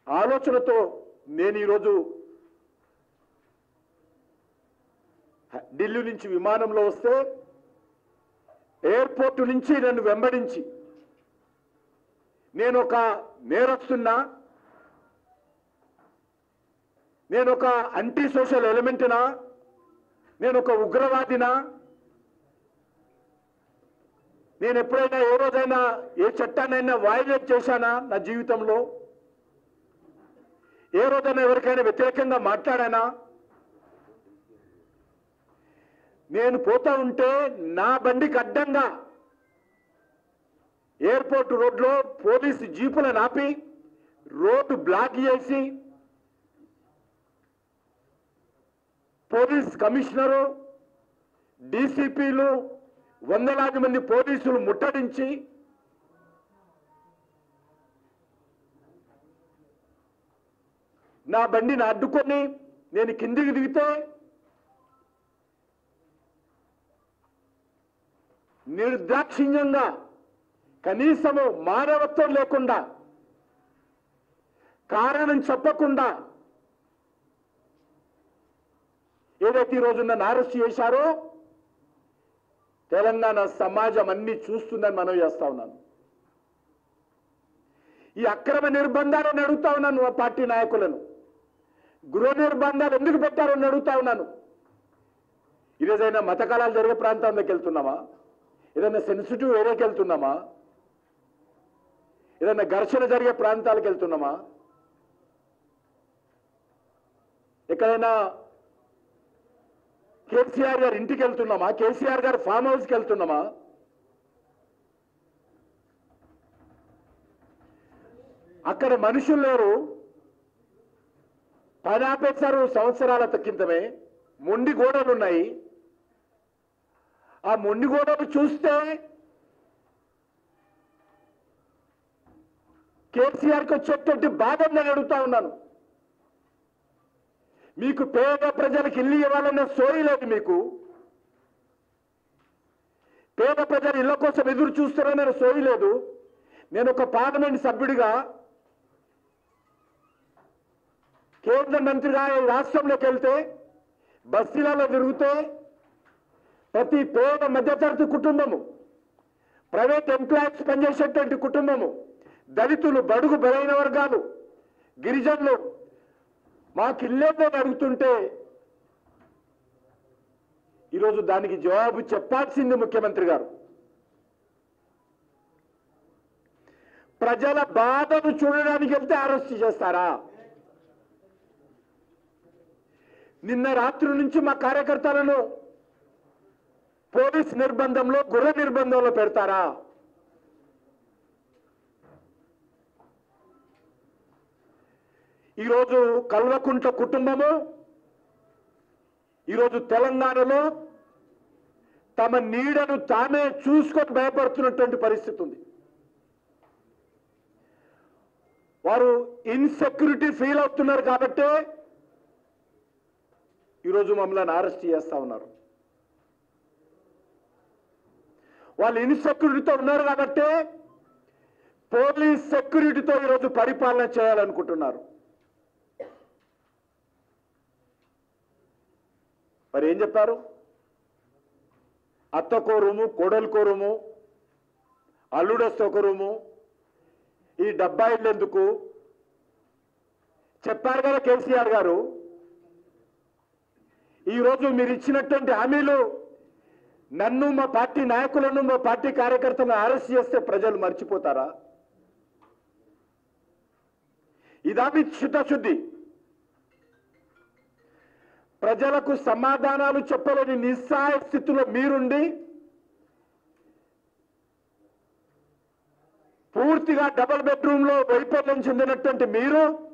ఆలోచనతో నేను ఈరోజు ఢిల్లీ నుంచి విమానంలో వస్తే ఎయిర్పోర్ట్ నుంచి నన్ను వెంబడించి నేను ఒక నేరస్తున్నా నేను ఒక అంటీ సోషల్ ఎలిమెంట్నా నేను ఒక ఉగ్రవాదినా నేను ఎప్పుడైనా ఏ రోజైనా ఏ చట్టాన్నైనా వైలేట్ చేశానా నా జీవితంలో ఏ రోజైనా ఎవరికైనా వ్యతిరేకంగా మాట్లాడానా నేను పోతా ఉంటే నా బండికి అడ్డంగా ఎయిర్పోర్ట్ రోడ్లో పోలీసు జీపులను ఆపి రోడ్డు బ్లాక్ చేసి పోలీస్ కమిషనరు డీసీపీలు వందలాది మంది పోలీసులు ముట్టడించి నా బండిని అడ్డుకొని నేను కిందికి దిగితే నిర్దాక్షిణ్యంగా కనీసము మానవత్వం లేకుండా కారణం చెప్పకుండా ఏదైతే ఈ రోజు నన్ను అరెస్ట్ చేశారో తెలంగాణ సమాజం అన్ని చూస్తుందని మనం చేస్తా ఉన్నాను ఈ అక్రమ నిర్బంధాలను అడుగుతా ఉన్నాను ఆ పార్టీ నాయకులను గృహ నిర్బంధాలు ఎందుకు పెట్టారని అడుగుతా ఉన్నాను ఈరోజైనా మత కళాలు జరిగే ప్రాంతంలోకి వెళ్తున్నామా ఏదైనా సెన్సిటివ్ ఏరియాకి వెళ్తున్నామా ఏదైనా ఘర్షణ జరిగే ప్రాంతాలకు వెళ్తున్నామా ఎక్కడైనా కేసీఆర్ గారి ఇంటికి వెళ్తున్నామా కేసీఆర్ గారి ఫామ్ హౌస్కి వెళ్తున్నామా అక్కడ మనుషులు లేరు పని ఆపేశారు సంవత్సరాల క్రితమే మొండి గోడలు ఉన్నాయి ఆ మొండి గోడలు చూస్తే కేసీఆర్కి వచ్చేటువంటి బాధను నేను అడుగుతా ఉన్నాను మీకు పేద ప్రజలకు ఇల్లు ఇవ్వాలన్న సోయి లేదు మీకు పేద ప్రజలు ఇళ్ల కోసం ఎదురు చూస్తారనే సోయి లేదు నేను ఒక పార్లమెంట్ సభ్యుడిగా కేంద్ర మంత్రిగా ఈ రాష్ట్రంలోకి వెళ్తే బస్తీలలో తిరిగితే ప్రతి పేద మధ్యతరగతి కుటుంబము ప్రైవేట్ ఎంప్లాయీస్ పనిచేసేటువంటి కుటుంబము దళితులు బడుగు బలైన వర్గాలు గిరిజనులు మాకు ఇల్లేదని అడుగుతుంటే ఈరోజు దానికి జవాబు చెప్పాల్సింది ముఖ్యమంత్రి గారు ప్రజల బాధను చూడడానికి వెళ్తే అరెస్ట్ చేస్తారా నిన్న రాత్రి నుంచి మా కార్యకర్తలను పోలీస్ నిర్బంధంలో గృహ నిర్బంధంలో పెడతారా ఈరోజు కల్వకుంట్ల కుటుంబము ఈరోజు తెలంగాణలో తమ నీడను తామే చూసుకొని భయపడుతున్నటువంటి పరిస్థితి ఉంది వారు ఇన్సెక్యూరిటీ ఫీల్ అవుతున్నారు కాబట్టే ఈరోజు మమ్మల్ని అరెస్ట్ చేస్తా ఉన్నారు వాళ్ళు ఇన్సెక్యూరిటీతో ఉన్నారు కాబట్టే పోలీస్ సెక్యూరిటీతో ఈరోజు పరిపాలన చేయాలనుకుంటున్నారు మరి ఏం చెప్పారు అత్తకో రూము కోడలికో రూము అల్లుడొస్తే ఒక రూము ఈ డబ్బా ఇల్లు ఎందుకు చెప్పారు కదా కేసీఆర్ గారు ఈరోజు మీరు ఇచ్చినటువంటి హామీలు నన్ను మా పార్టీ నాయకులను మా పార్టీ కార్యకర్తలను అరెస్ట్ చేస్తే ప్రజలు మర్చిపోతారా ఇదా మీ చిత్తశుద్ధి ప్రజలకు సమాధానాలు చెప్పలేని నిస్సహాయ స్థితిలో మీరుండి పూర్తిగా డబుల్ బెడ్రూమ్ లో వైఫల్యం చెందినటువంటి మీరు